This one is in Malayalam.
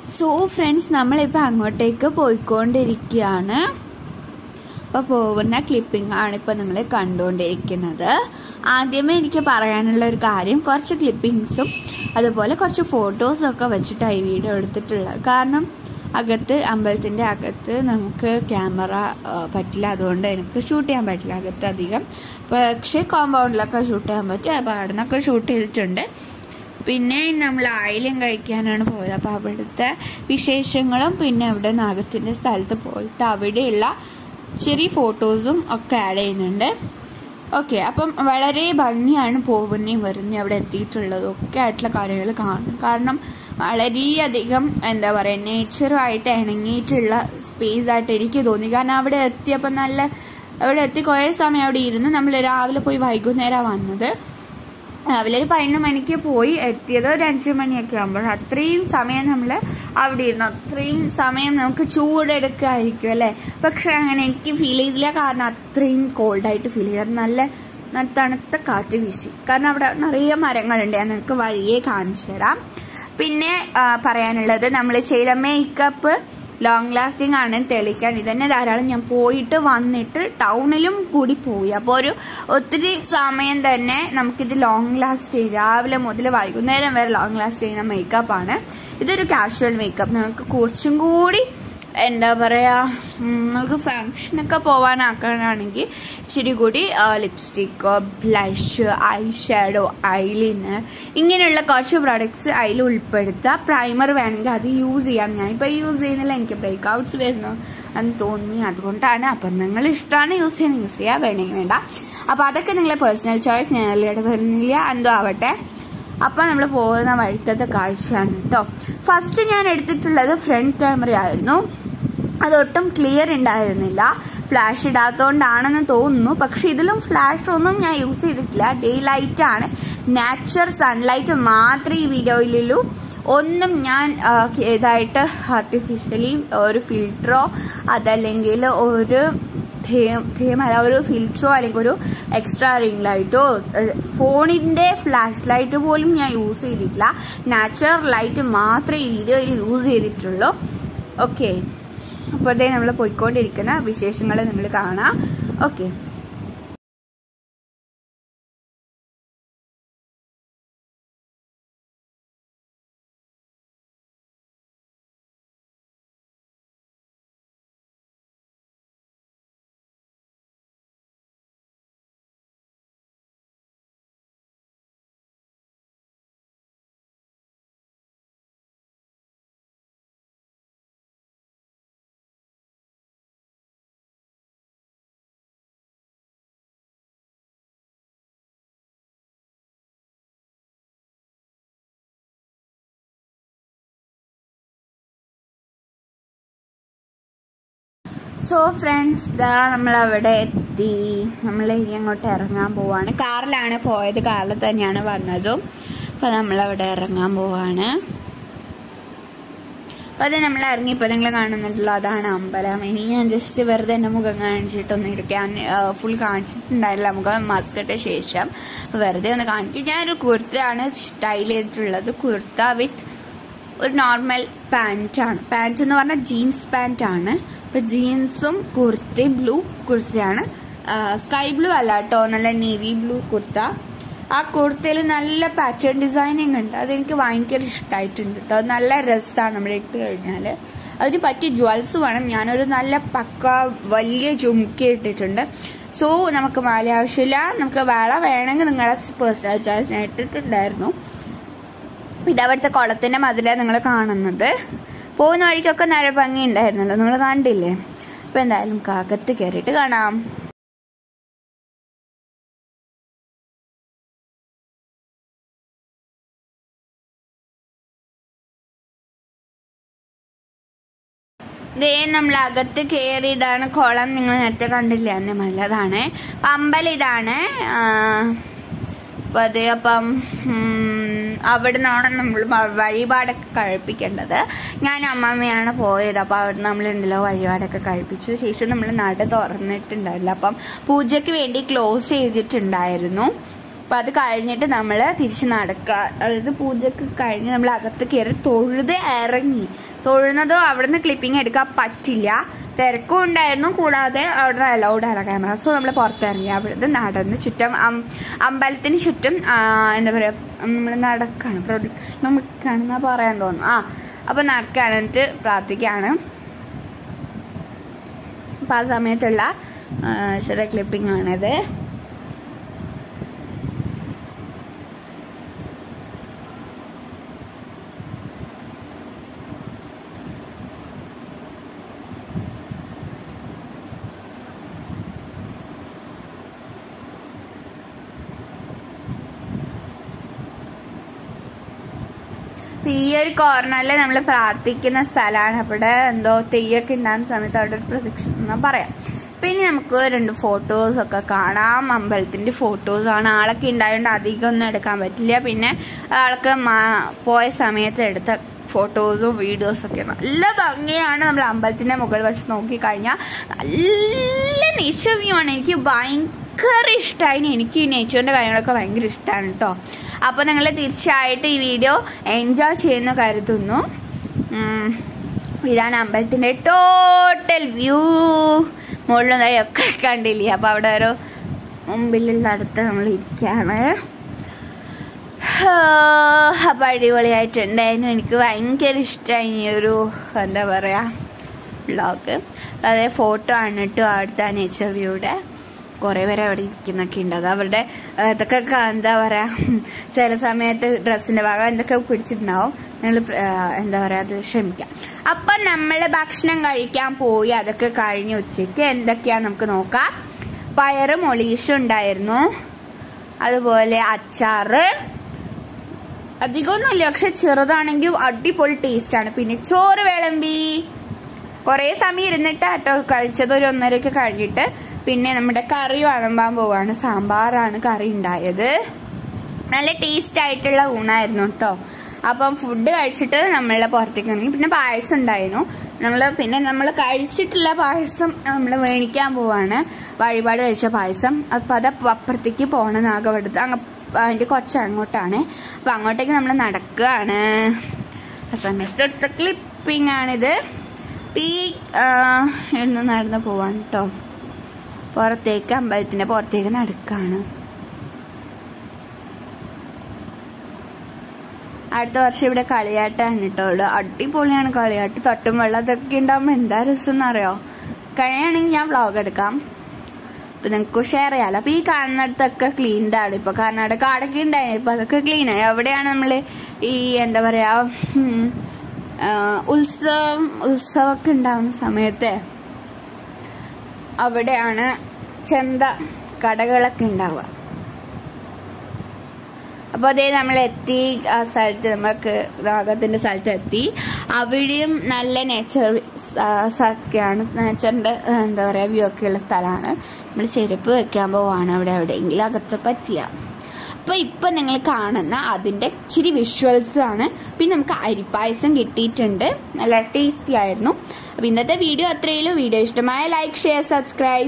സോ ഫ്രണ്ട്സ് നമ്മളിപ്പോ അങ്ങോട്ടേക്ക് പോയിക്കൊണ്ടിരിക്കുകയാണ് അപ്പൊ പോകുന്ന ക്ലിപ്പിംഗ് ആണ് ഇപ്പൊ നിങ്ങൾ കണ്ടുകൊണ്ടിരിക്കുന്നത് ആദ്യമേ എനിക്ക് പറയാനുള്ള ഒരു കാര്യം കുറച്ച് ക്ലിപ്പിങ്സും അതുപോലെ കുറച്ച് ഫോട്ടോസും ഒക്കെ വെച്ചിട്ടാണ് ഈ വീഡിയോ എടുത്തിട്ടുള്ളത് കാരണം അകത്ത് അമ്പലത്തിന്റെ അകത്ത് നമുക്ക് ക്യാമറ പറ്റില്ല അതുകൊണ്ട് എനിക്ക് ഷൂട്ട് ചെയ്യാൻ പറ്റില്ല അകത്ത് അധികം പക്ഷെ കോമ്പൗണ്ടിലൊക്കെ ഷൂട്ട് ചെയ്യാൻ പറ്റും അപ്പോൾ അവിടെ നിന്നൊക്കെ ഷൂട്ട് ചെയ്തിട്ടുണ്ട് പിന്നെ നമ്മൾ ആയില്യം കഴിക്കാനാണ് പോയത് അപ്പോൾ അവിടുത്തെ വിശേഷങ്ങളും പിന്നെ അവിടെ നാഗത്തിന്റെ സ്ഥലത്ത് പോയിട്ട് അവിടെയുള്ള ചെറിയ ഫോട്ടോസും ഒക്കെ ആഡ് ചെയ്യുന്നുണ്ട് ഓക്കെ അപ്പം വളരെ ഭംഗിയാണ് പോകുന്നതും വരുന്നതും അവിടെ എത്തിയിട്ടുള്ളതും ഒക്കെ ആയിട്ടുള്ള കാര്യങ്ങൾ കാണും കാരണം വളരെയധികം എന്താ പറയുക നേച്ചറുമായിട്ട് ഇണങ്ങിയിട്ടുള്ള സ്പേസ് ആയിട്ട് എനിക്ക് തോന്നി കാരണം അവിടെ എത്തിയപ്പോൾ നല്ല അവിടെ എത്തി കുറേ സമയം അവിടെ ഇരുന്ന് നമ്മൾ രാവിലെ പോയി വൈകുന്നേരം വന്നത് രാവിലെ ഒരു പതിനൊന്ന് മണിക്ക് പോയി എത്തിയത് ഒരു അഞ്ചു മണിയൊക്കെ ആകുമ്പോൾ അത്രയും സമയം നമ്മൾ അവിടെ ഇരുന്നു അത്രയും സമയം നമുക്ക് ചൂടെടുക്കായിരിക്കും അല്ലേ പക്ഷെ അങ്ങനെ എനിക്ക് ഫീൽ ചെയ്തില്ല കാരണം അത്രയും കോൾഡായിട്ട് ഫീൽ ചെയ്തത് നല്ല നല്ല തണുത്ത കാറ്റ് വീശി കാരണം അവിടെ നിറയെ മരങ്ങളുണ്ട് ഞാൻ നിങ്ങൾക്ക് വഴിയെ കാണിച്ചു തരാം പിന്നെ പറയാനുള്ളത് നമ്മൾ ചെയ്ത മേക്കപ്പ് ലോങ് ലാസ്റ്റിംഗ് ആണ് തെളിയിക്കാൻ ഇതന്നെ ധാരാളം ഞാൻ പോയിട്ട് വന്നിട്ട് ടൗണിലും കൂടി പോയി അപ്പോൾ ഒരു ഒത്തിരി സമയം തന്നെ നമുക്കിത് ലോങ് ലാസ്റ്റ് ചെയ്യും രാവിലെ മുതൽ വൈകുന്നേരം വരെ ലോങ് ലാസ്റ്റ് ചെയ്യുന്ന മേക്കപ്പ് ആണ് ഇതൊരു കാഷ്വൽ മേക്കപ്പ് നിങ്ങൾക്ക് കുറച്ചും കൂടി എന്താ പറയാ നമുക്ക് ഫങ്ഷനൊക്കെ പോവാനാക്കാനാണെങ്കിൽ ഇച്ചിരി കൂടി lipstick blush eye shadow eyeliner ഇങ്ങനെയുള്ള കുറച്ച് പ്രോഡക്ട്സ് അതിൽ ഉൾപ്പെടുത്തുക പ്രൈമർ വേണമെങ്കിൽ അത് യൂസ് ചെയ്യാം ഞാൻ ഇപ്പൊ യൂസ് ചെയ്യുന്നില്ല എനിക്ക് ബ്രേക്ക് ഔട്ട്സ് വരുന്നു എന്ന് തോന്നി അതുകൊണ്ടാണ് അപ്പം നിങ്ങൾ ഇഷ്ടമാണ് യൂസ് ചെയ്യാൻ യൂസ് ചെയ്യാം വേണമെങ്കിൽ വേണ്ട അപ്പൊ അതൊക്കെ നിങ്ങളെ പേഴ്സണൽ ചോയ്സ് ഞാൻ അതിലൂടെ വരുന്നില്ല എന്തോ ആവട്ടെ അപ്പൊ നമ്മൾ പോകുന്ന വഴിക്കത്തെ കാഴ്ചയാണ് കേട്ടോ ഫസ്റ്റ് ഞാൻ എടുത്തിട്ടുള്ളത് ഫ്രണ്ട് ക്യാമറ ആയിരുന്നു അതൊട്ടും ക്ലിയർ ഉണ്ടായിരുന്നില്ല ഫ്ലാഷ് ഇടാത്തതുകൊണ്ടാണെന്ന് തോന്നുന്നു പക്ഷെ ഇതിലും ഫ്ലാഷ് ഒന്നും ഞാൻ യൂസ് ചെയ്തിട്ടില്ല ഡേ ലൈറ്റ് ആണ് നാച്ചുറൽ സൺലൈറ്റ് മാത്രമേ ഈ വീഡിയോയിലുള്ളൂ ഒന്നും ഞാൻ ഇതായിട്ട് ആർട്ടിഫിഷ്യലി ഒരു ഫിൽറ്ററോ അതല്ലെങ്കിൽ ഒരു അല്ല ഒരു ഫിൽറ്ററോ അല്ലെങ്കിൽ ഒരു എക്സ്ട്രാ റിംഗ് ലൈറ്റോ ഫോണിന്റെ ഫ്ലാഷ് ലൈറ്റ് പോലും ഞാൻ യൂസ് ചെയ്തിട്ടില്ല നാച്ചുറൽ ലൈറ്റ് മാത്രമേ ഈ വീഡിയോയിൽ യൂസ് ചെയ്തിട്ടുള്ളൂ ഓക്കെ അപ്പോൾ അതേ നമ്മൾ പോയിക്കൊണ്ടിരിക്കുന്ന വിശേഷങ്ങൾ നമ്മൾ കാണാം ഓക്കെ സോ ഫ്രണ്ട്സ് ഇതാ നമ്മൾ അവിടെ എത്തി നമ്മൾ ഇനി അങ്ങോട്ട് ഇറങ്ങാൻ പോവാണ് കാറിലാണ് പോയത് കാറിൽ തന്നെയാണ് വന്നതും അപ്പൊ നമ്മൾ അവിടെ ഇറങ്ങാൻ പോവാണ് അപ്പൊ അത് നമ്മൾ ഇറങ്ങി ഇപ്പൊ നിങ്ങൾ കാണുന്നുണ്ടല്ലോ അതാണ് അമ്പലം ഇനി ഞാൻ ജസ്റ്റ് വെറുതെ എന്റെ മുഖം കാണിച്ചിട്ടൊന്നും എടുക്കാൻ ഫുൾ കാണിച്ചിട്ടുണ്ടായില്ല മുഖം മാസ്ക് ഇട്ട ശേഷം വെറുതെ ഒന്ന് കാണിക്കും ഞാനൊരു കുർത്തയാണ് സ്റ്റൈൽ ചെയ്തിട്ടുള്ളത് കുർത്ത വിത്ത് ഒരു നോർമൽ പാൻറ്റാണ് പാൻറ് എന്ന് പറഞ്ഞാൽ ജീൻസ് പാൻറ് ആണ് ഇപ്പൊ ജീൻസും കുർത്തി ബ്ലൂ കുർത്തയാണ് സ്കൈ ബ്ലൂ അല്ല കേട്ടോ നല്ല നേവി ബ്ലൂ കുർത്ത ആ കുർത്തയിൽ നല്ല പാറ്റേൺ ഡിസൈനിങ് ഉണ്ട് അതെനിക്ക് ഭയങ്കര ഇഷ്ടമായിട്ടുണ്ട് കേട്ടോ നല്ല രസമാണ് നമ്മൾ ഇട്ട് കഴിഞ്ഞാൽ അതിന് പറ്റിയ ജ്വൽസ് വേണം ഞാനൊരു നല്ല പക്ക വലിയ ചുമക്കി ഇട്ടിട്ടുണ്ട് സോ നമുക്ക് മാല ആവശ്യമില്ല നമുക്ക് വള വേണമെങ്കിൽ നിങ്ങളുടെ പേഴ്സണൽ ചോയ്സ് ഞാൻ ഇട്ടിട്ടുണ്ടായിരുന്നു ഇതവിടുത്തെ കുളത്തിന്റെ മതിലാണ് നിങ്ങൾ കാണുന്നത് പോകുന്ന വഴിക്കൊക്കെ നല്ല ഭംഗി ഉണ്ടായിരുന്നല്ലോ നിങ്ങൾ കണ്ടില്ലേ അപ്പൊ എന്തായാലും കാകത്ത് കയറിയിട്ട് കാണാം ദേ നമ്മൾ അകത്ത് കയറി ഇതാണ് കുളം നിങ്ങൾ നേരത്തെ കണ്ടില്ല എന്നെ നല്ലതാണ് അമ്പലം ഇതാണ് അപ്പൊ അത് അപ്പം അവിടെ നിന്നാണ് നമ്മൾ വഴിപാടൊക്കെ കഴിപ്പിക്കേണ്ടത് ഞാൻ അമ്മമ്മയാണ് പോയത് അപ്പൊ അവിടെ നമ്മൾ എന്തെല്ലോ വഴിപാടൊക്കെ കഴിപ്പിച്ചു ശേഷം നമ്മൾ നട തുറന്നിട്ടുണ്ടായില്ല അപ്പം പൂജയ്ക്ക് വേണ്ടി ക്ലോസ് ചെയ്തിട്ടുണ്ടായിരുന്നു അപ്പൊ അത് കഴിഞ്ഞിട്ട് നമ്മൾ തിരിച്ച് നടക്കുക അതായത് പൂജക്ക് കഴിഞ്ഞ് നമ്മൾ അകത്ത് കയറി തൊഴുത് ഇറങ്ങി തൊഴുന്നതോ അവിടുന്ന് ക്ലിപ്പിംഗ് എടുക്കാൻ പറ്റില്ല തിരക്കും ഉണ്ടായിരുന്നു കൂടാതെ അവിടെ അലൗഡ് അല്ല ക്യാമറ സോ നമ്മൾ പുറത്തിറങ്ങി അവിടുന്ന് നടന്ന് ചുറ്റും അം- അമ്പലത്തിന് ചുറ്റും ആ, എന്താ പറയുക നമ്മൾ നടക്കാണ് നമുക്കാണെന്നാ പറയാൻ തോന്നുന്നു ആ അപ്പം നടക്കാണ് എന്നിട്ട് പ്രാർത്ഥിക്കുകയാണ് അപ്പം ആ സമയത്തുള്ള ആ, ചെറിയ ക്ലിപ്പിംഗ് ആണിത് അപ്പൊ ഈ ഒരു കോർണറിൽ നമ്മൾ പ്രാർത്ഥിക്കുന്ന സ്ഥലമാണ് അവിടെ എന്തോ തെയ്യൊക്കെ ഉണ്ടാകുന്ന സമയത്ത് അവിടെ ഒരു പ്രദക്ഷിണം എന്നാ പറയാം പിന്നെ നമുക്ക് രണ്ട് ഫോട്ടോസ് ഒക്കെ കാണാം അമ്പലത്തിന്റെ ഫോട്ടോസ് ആണ് ആളൊക്കെ ഉണ്ടായതുകൊണ്ട് അധികം ഒന്നും എടുക്കാൻ പറ്റില്ല പിന്നെ ആൾക്ക് മാ- പോയ സമയത്ത് എടുത്ത ഫോട്ടോസും വീഡിയോസും ഒക്കെ നല്ല ഭംഗിയാണ് നമ്മൾ അമ്പലത്തിന്റെ മുകൾ വശത്ത് നോക്കിക്കഴിഞ്ഞാൽ നല്ല നിശവ്യമാണ് എനിക്ക് ഭയങ്കര ഇഷ്ടമായി എനിക്ക് ഈ നേച്ചറിന്റെ കാര്യങ്ങളൊക്കെ ഭയങ്കര ഇഷ്ടമാണ് കേട്ടോ അപ്പോൾ നിങ്ങൾ തീർച്ചയായിട്ടും ഈ വീഡിയോ എൻജോയ് ചെയ്യുന്ന കരുതുന്നു ഉം, ഇതാണ് അമ്പലത്തിന്റെ ടോട്ടൽ വ്യൂ മുകളിലും ഒക്കെ കണ്ടില്ലേ അപ്പൊ അവിടെ ഒരു മുമ്പിലുള്ള അടുത്ത് നമ്മൾ ഇരിക്കുകയാണ് അപ്പൊ അടിപൊളിയായിട്ടുണ്ടായിരുന്നു എനിക്ക് ഭയങ്കര ഇഷ്ടമായി ഈ ഒരു എന്താ പറയാ വ്ളോഗ് അതായത് ഫോട്ടോ ആണ് കേട്ടോ അവിടുത്തെ നേച്ചർ വ്യൂയുടെ കുറെ പേര് അവിടെ ഇരിക്കുന്നൊക്കെ ഉണ്ട് അത് അവരുടെ ആ, ഇതൊക്കെ ക- എന്താ പറയാ ചില സമയത്ത് ഡ്രസ്സിന്റെ ഭാഗം എന്തൊക്കെ പിടിച്ചിട്ടുണ്ടാവും നിങ്ങൾ എന്താ പറയാ അത് ക്ഷമിക്കാം അപ്പൊ നമ്മള് ഭക്ഷണം കഴിക്കാൻ പോയി അതൊക്കെ കഴിഞ്ഞ് ഉച്ചയ്ക്ക് എന്തൊക്കെയാ നമുക്ക് നോക്കാം പയറ് മൊളീഷും ഉണ്ടായിരുന്നു അതുപോലെ അച്ചാറ് അധികമൊന്നുമില്ല പക്ഷെ ചെറുതാണെങ്കിൽ അടിപൊളി ടേസ്റ്റ് ആണ് പിന്നെ ചോറ് വിളമ്പി കുറേ സമയം ഇരുന്നിട്ട് കേട്ടോ കഴിച്ചത് ഒരു ഒന്നരക്ക് കഴിഞ്ഞിട്ട് പിന്നെ നമ്മുടെ കറി വിളമ്പാൻ പോവാണ് സാമ്പാറാണ് കറി ഉണ്ടായത് നല്ല ടേസ്റ്റ് ആയിട്ടുള്ള ഊണായിരുന്നു കേട്ടോ അപ്പം ഫുഡ് കഴിച്ചിട്ട് നമ്മളെ പുറത്തേക്ക് ഇറങ്ങി പിന്നെ പായസം ഉണ്ടായിരുന്നു നമ്മൾ പിന്നെ നമ്മൾ കഴിച്ചിട്ടുള്ള പായസം നമ്മൾ മേടിക്കാൻ പോവാണ് വഴിപാട് കഴിച്ച പായസം അപ്പം അത് അപ്പുറത്തേക്ക് പോകണം നാഗവടുത്ത് അങ്ങ് അതിന്റെ കുറച്ച് അങ്ങോട്ടാണ് അപ്പൊ അങ്ങോട്ടേക്ക് നമ്മൾ നടക്കുകയാണ് ആ സമയത്ത് എടുത്ത ക്ലിപ്പിംഗ് ആണിത് ഈ എന്ന് നടന്ന് പോവാണ് കേട്ടോ പുറത്തേക്ക് അമ്പലത്തിന്റെ പുറത്തേക്ക് നടക്കാണ് അടുത്ത വർഷം ഇവിടെ കളിയാട്ടാണ് കേട്ടോ ഇവിടെ അടിപൊളിയാണ് കളിയാട്ട് തട്ടും വെള്ളം അതൊക്കെ ഉണ്ടാകുമ്പോൾ എന്താ രസം എന്നറിയോ കഴിയുകയാണെങ്കിൽ ഞാൻ വ്ളോഗ് എടുക്കാം അപ്പൊ നിങ്ങൾക്ക് ഷെയർ ചെയ്യാലോ അപ്പൊ ഈ കാണുന്നിടത്തൊക്കെ ക്ലീൻഡ് ആണ് ഇപ്പൊ കർണാടക അടക്കി ഉണ്ടായിരുന്നു ഇപ്പൊ അതൊക്കെ ക്ലീൻ ആയി എവിടെയാണ് നമ്മള് ഈ എന്താ പറയാ ഉം, ആ, ഉത്സവം ഉത്സവമൊക്കെ ഉണ്ടാവുന്ന സമയത്ത് അവിടെയാണ് ചന്ത കടകളൊക്കെ ഉണ്ടാവുക അപ്പൊ അതേ നമ്മൾ എത്തി ആ സ്ഥലത്ത് നമ്മൾക്ക് നാഗത്തിന്റെ സ്ഥലത്ത് എത്തി അവിടെയും നല്ല നേച്ചർ ഒക്കെയാണ് നേച്ചറിന്റെ എന്താ പറയാ വ്യൂ ഒക്കെ ഉള്ള സ്ഥലമാണ് നമ്മൾ ചെരുപ്പ് വെക്കാൻ പോവാണ് അവിടെ എവിടെയെങ്കിലും അകത്ത് പറ്റില്ല അപ്പൊ ഇപ്പൊ നിങ്ങൾ കാണുന്ന അതിന്റെ ഇച്ചിരി വിഷ്വൽസ് ആണ് പിന്നെ നമുക്ക് അരിപ്പായസം കിട്ടിയിട്ടുണ്ട് നല്ല ടേസ്റ്റി ആയിരുന്നു അപ്പൊ ഇന്നത്തെ വീഡിയോ അത്രയുള്ളൂ വീഡിയോ ഇഷ്ടമായ ലൈക്ക് ഷെയർ സബ്സ്ക്രൈബ്